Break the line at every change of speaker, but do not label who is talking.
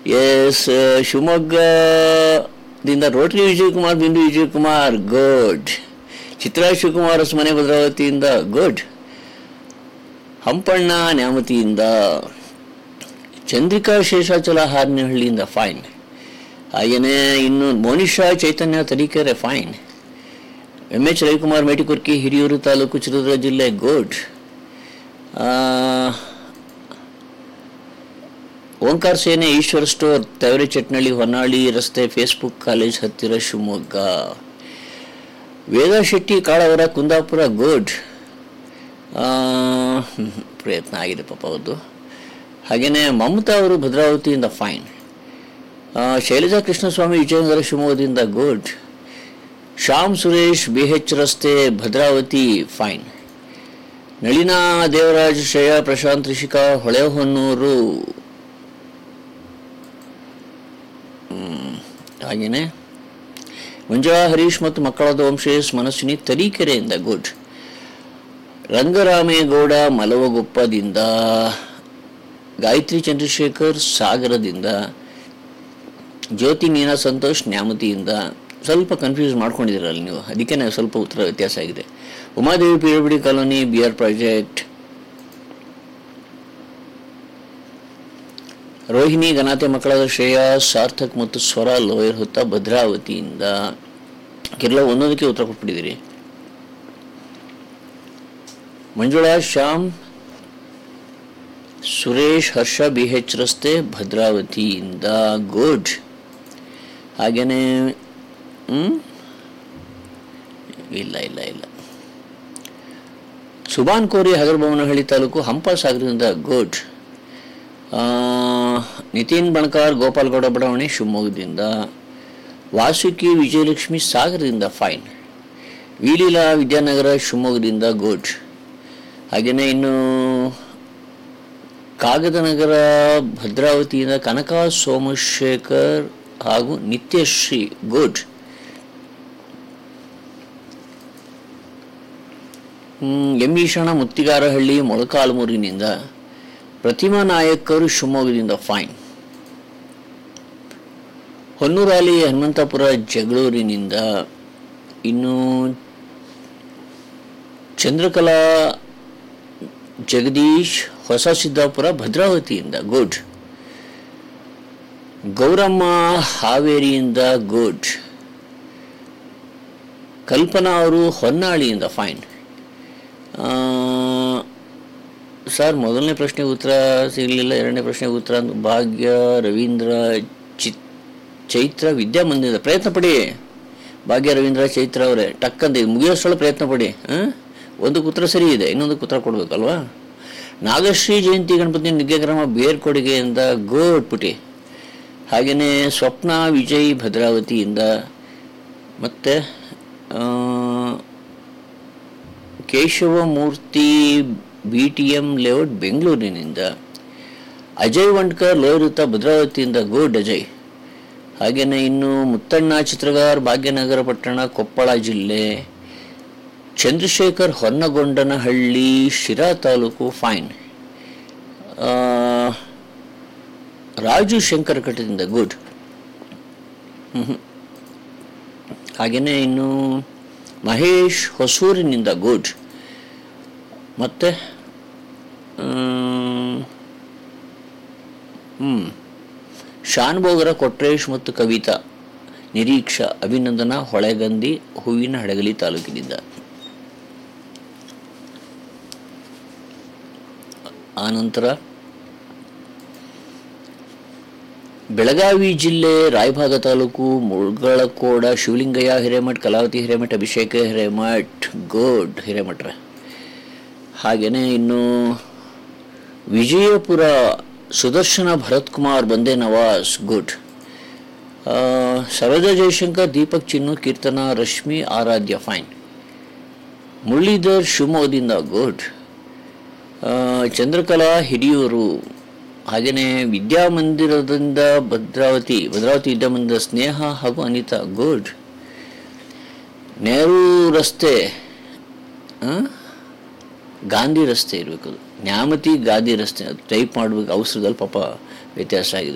S ಶಿವಮೊಗ್ಗದಿಂದ Rotary Vijayakumar ಬಿಂದು Vijayakumar good ಚಿತ್ರಾ ಶಿವಕುಮಾರ್ ಮನೆ ಭದ್ರಾವತಿಯಿಂದ ಗುಡ್ ಹಂಪಣ್ಣ ನ್ಯಾಮತಿಯಿಂದ ಚಂದ್ರಿಕಾ ಶೇಷಾಚಲ ಹಾರನಹಳ್ಳಿಯಿಂದ ಫೈನ್ ಹಾಗೆಯೇ ಇನ್ನು Monisha Chaitanya Tarikere fine M H Ravikumar Metikurki Hiriyur taluk Chitradurga ಜಿಲ್ಲೆ ಗುಡ್ ಓಂಕಾರ್ ಸೇನೆ ಈಶ್ವರ ಸ್ಟೋರ್ ತವರೆ ಚಟ್ನಳ್ಳಿ ಹೊನ್ನಾಳಿ ರಸ್ತೆ ಫೇಸ್ಬುಕ್ ಕಾಲೇಜ್ ಹತ್ತಿರ ಶಿವಮೊಗ್ಗ ವೇದಾ ಶೆಟ್ಟಿ ಕಾಳವರ ಕುಂದಾಪುರ ಗುಡ್ ಪ್ರಯತ್ನ ಆಗಿದೆ ಪಾಪ ಅವ್ರದ್ದು ಹಾಗೆಯೇ ಮಮತಾ ಅವರು ಭದ್ರಾವತಿಯಿಂದ ಫೈನ್ ಶೈಲಜಾ ಕೃಷ್ಣಸ್ವಾಮಿ ವಿಜಯನಗರ ಶಿವಮೊಗ್ಗದಿಂದ good Shyam Suresh B H ರಸ್ತೆ ಭದ್ರಾವತಿ ಫೈನ್ ನಳಿನಾ ದೇವರಾಜ್ ಶ್ರೇಯಾ ಪ್ರಶಾಂತ್ ರಿಷಿಕಾ ಹೊಳೆಹೊನ್ನೂರು ಹಾಗೆಯೇ ಮಂಜುಳಾ ಹರೀಶ್ ಮತ್ತು ಮಕ್ಕಳಾದ ವಂಶೇಶ್ ಮನಸ್ವಿನಿ ತರೀಕೆರೆಯಿಂದ ಗುಡ್ ರಂಗರಾಮೇಗೌಡ ಮಲವಗೊಪ್ಪದಿಂದ ಗಾಯತ್ರಿ ಚಂದ್ರಶೇಖರ್ ಸಾಗರದಿಂದ ಜ್ಯೋತಿ ಮೀನಾ ಸಂತೋಷ್ ನ್ಯಾಮತಿಯಿಂದ ಸ್ವಲ್ಪ ಕನ್ಫ್ಯೂಸ್ ಮಾಡ್ಕೊಂಡಿದ್ದೀರಲ್ಲ ನೀವು ಅದಕ್ಕೆ ನಾವು ಸ್ವಲ್ಪ ಉತ್ತರ ವ್ಯತ್ಯಾಸ ಆಗಿದೆ Umadevi P W colony B R project Rohini ಗನಾತೆ ಮಕ್ಕಳಾದ ಶ್ರೇಯಾ ಸಾರ್ಥಕ್ ಮತ್ತು ಸ್ವರ ಲೋಯರ್ ಹೊತ್ತ ಭದ್ರಾವತಿಯಿಂದ ಕೆಲ ಒಂದೊಂದಕ್ಕೆ ಉತ್ತರ ಕೊಟ್ಬಿಟ್ಟಿದ್ದೀರಿ ಮಂಜುಳಾ ಶ್ಯಾಮ್ ಸುರೇಶ್ ಹರ್ಷ ಬಿ ಎಚ್ ರಸ್ತೆ ಭದ್ರಾವತಿಯಿಂದ ಗುಡ್ ಹಾಗೆಯೇ ಹ್ಮ್? ಇಲ್ಲ ಇಲ್ಲ ಇಲ್ಲ ಸುಬಾನ್ ಕೋರಿ ಹಗರಬೊಮ್ಮನಹಳ್ಳಿ ತಾಲೂಕು ಹಂಪಸಾಗರದಿಂದ ಗುಡ್ ಆ, ನಿತಿನ್ ಬಣಕಾರ್ ಗೋಪಾಲ್ಗೌಡ ಬಡಾವಣೆ ಶಿವಮೊಗ್ಗದಿಂದ ವಾಸುಕಿ ವಿಜಯಲಕ್ಷ್ಮಿ ಸಾಗರದಿಂದ ಫೈನ್ ವಿಲೀಲಾ ವಿದ್ಯಾನಗರ ಶಿವಮೊಗ್ಗದಿಂದ ಗುಡ್ ಹಾಗೆಯೇ ಇನ್ನು ಕಾಗದನಗರ ಭದ್ರಾವತಿಯಿಂದ ಕನಕ ಸೋಮಶೇಖರ್ ಹಾಗೂ ನಿತ್ಯಶ್ರೀ ಗುಡ್ ಎಂ ಈಶಾಣ ಮುತ್ತಿಗಾರಹಳ್ಳಿ ಮೊಳಕಾಲ್ಮೂರಿನಿಂದ ಪ್ರತಿಮಾ ನಾಯಕರು ಶಿವಮೊಗ್ಗದಿಂದ ಫೈನ್ ಹೊನ್ನೂರಾಲಿ ಹನುಮಂತಪುರ ಜಗಳೂರಿನಿಂದ ಇನ್ನು ಚಂದ್ರಕಲಾ ಜಗದೀಶ್ ಹೊಸ ಸಿದ್ದಾಪುರ ಭದ್ರಾವತಿಯಿಂದ ಗುಡ್ ಗೌರಮ್ಮ ಹಾವೇರಿಯಿಂದ ಗುಡ್ ಕಲ್ಪನಾ ಅವರು ಹೊನ್ನಾಳಿಯಿಂದ ಫೈನ್ ಸರ್ ಮೊದಲನೇ ಪ್ರಶ್ನೆಗೆ ಉತ್ತರ ಸಿಗಲಿಲ್ಲ ಎರಡನೇ ಪ್ರಶ್ನೆಗೆ ಉತ್ತರ ಅಂತ ಭಾಗ್ಯ ರವೀಂದ್ರ ಚಿತ್ ಚೈತ್ರ ವಿದ್ಯಾಮಂದಿರ ಪ್ರಯತ್ನ ಪಡಿ ಭಾಗ್ಯ ರವೀಂದ್ರ ಚೈತ್ರ ಅವರೇ ಟಕ್ಕಂತ ಇದು ಮುಗಿಯೋಷ್ಟೊಳ ಪ್ರಯತ್ನ ಪಡಿ ಹಾಂ ಒಂದಕ್ಕೆ ಉತ್ತರ ಸರಿ ಇದೆ ಇನ್ನೊಂದಕ್ಕೆ ಉತ್ತರ ಕೊಡಬೇಕಲ್ವಾ ನಾಗಶ್ರೀ ಜಯಂತಿ ಗಣಪತಿ ನಿಗ್ಗೆಗ್ರಾಮ ಬೇರ್ಕೊಡುಗೆಯಿಂದ ಗೋಡ್ ಪುಟಿ ಹಾಗೆಯೇ ಸ್ವಪ್ನ ವಿಜಯ್ ಭದ್ರಾವತಿಯಿಂದ ಮತ್ತು Keshavamurthy B T M layout ಬೆಂಗಳೂರಿನಿಂದ ಅಜಯ್ ವಂಡ್ಕರ್ ಲೋಯರುತ್ತ ಭದ್ರಾವತಿಯಿಂದ ಗುಡ್ ಅಜಯ್ ಹಾಗೆಯೇ ಇನ್ನು ಮುತ್ತಣ್ಣ ಚಿತ್ರಗಾರ್ ಭಾಗ್ಯನಗರ ಪಟ್ಟಣ ಕೊಪ್ಪಳ ಜಿಲ್ಲೆ ಚಂದ್ರಶೇಖರ್ ಹೊನ್ನಗೊಂಡನಹಳ್ಳಿ ಶಿರಾ ತಾಲೂಕು ಫೈನ್ ಆ, ರಾಜು ಶಂಕರ ಕಟ್ಟದಿಂದ ಗುಡ್ ಹಾಗೆಯೇ ಇನ್ನು ಮಹೇಶ್ ಹೊಸೂರಿನಿಂದ ಗುಡ್ ಮತ್ತೆ ಹ್ಞೂ ಶಾನ್ಭೋಗರ ಕೊಟ್ರೇಶ್ ಮತ್ತು ಕವಿತಾ ನಿರೀಕ್ಷಾ ಅಭಿನಂದನಾ ಹೊಳೆಗಂದಿ ಹೂವಿನ ಹಡಗಲಿ ತಾಲೂಕಿನಿಂದ ಆನಂತರ ಬೆಳಗಾವಿ ಜಿಲ್ಲೆ ರಾಯಭಾಗ ತಾಲೂಕು ಮುಳ್ಗಳಕೋಡ ಶಿವಲಿಂಗಯ್ಯ ಹಿರೇಮಠ್ ಕಲಾವತಿ ಹಿರೇಮಠ್ ಅಭಿಷೇಕ ಹಿರೇಮಠ್ ಗೋಡ್ ಹಿರೇಮಠ್ರ ಹಾಗೆಯೇ ಇನ್ನು ವಿಜಯಪುರ ಸುದರ್ಶನ ಭರತ್ ಕುಮಾರ್ ಬಂದೆ ನವಾಸ್ ಗುಡ್ ಆ, ಸರೋಜಾ ಜಯಶಂಕರ್ ದೀಪಕ್ ಚಿನ್ನು ಕೀರ್ತನ ರಶ್ಮಿ ಆರಾಧ್ಯ ಫೈನ್ ಮುರಳೀಧರ್ ಶಿವಮೊಗ್ಗದಿಂದ ಗುಡ್ ಆ, ಚಂದ್ರಕಲಾ ಹಿರಿಯೂರು ಹಾಗೆಯೇ ವಿದ್ಯಾಮಂದಿರದಿಂದ ಭದ್ರಾವತಿ ಭದ್ರಾವತಿ ವಿದ್ಯಾಮಂದಿರ ಸ್ನೇಹ ಹಾಗೂ ಅನಿತಾ ಗುಡ್ ನೆಹರು ರಸ್ತೆ ಆ? ಗಾಂಧಿ ರಸ್ತೆ ಇರಬೇಕು ಅದು ನ್ಯಾಮತಿ ಗಾಂಧಿ ರಸ್ತೆ ಅದು ಟೈಪ್ ಮಾಡಬೇಕು ಅವಸರದಲ್ಲಿ ಪಾಪ ವ್ಯತ್ಯಾಸ ಆಗಿದೆ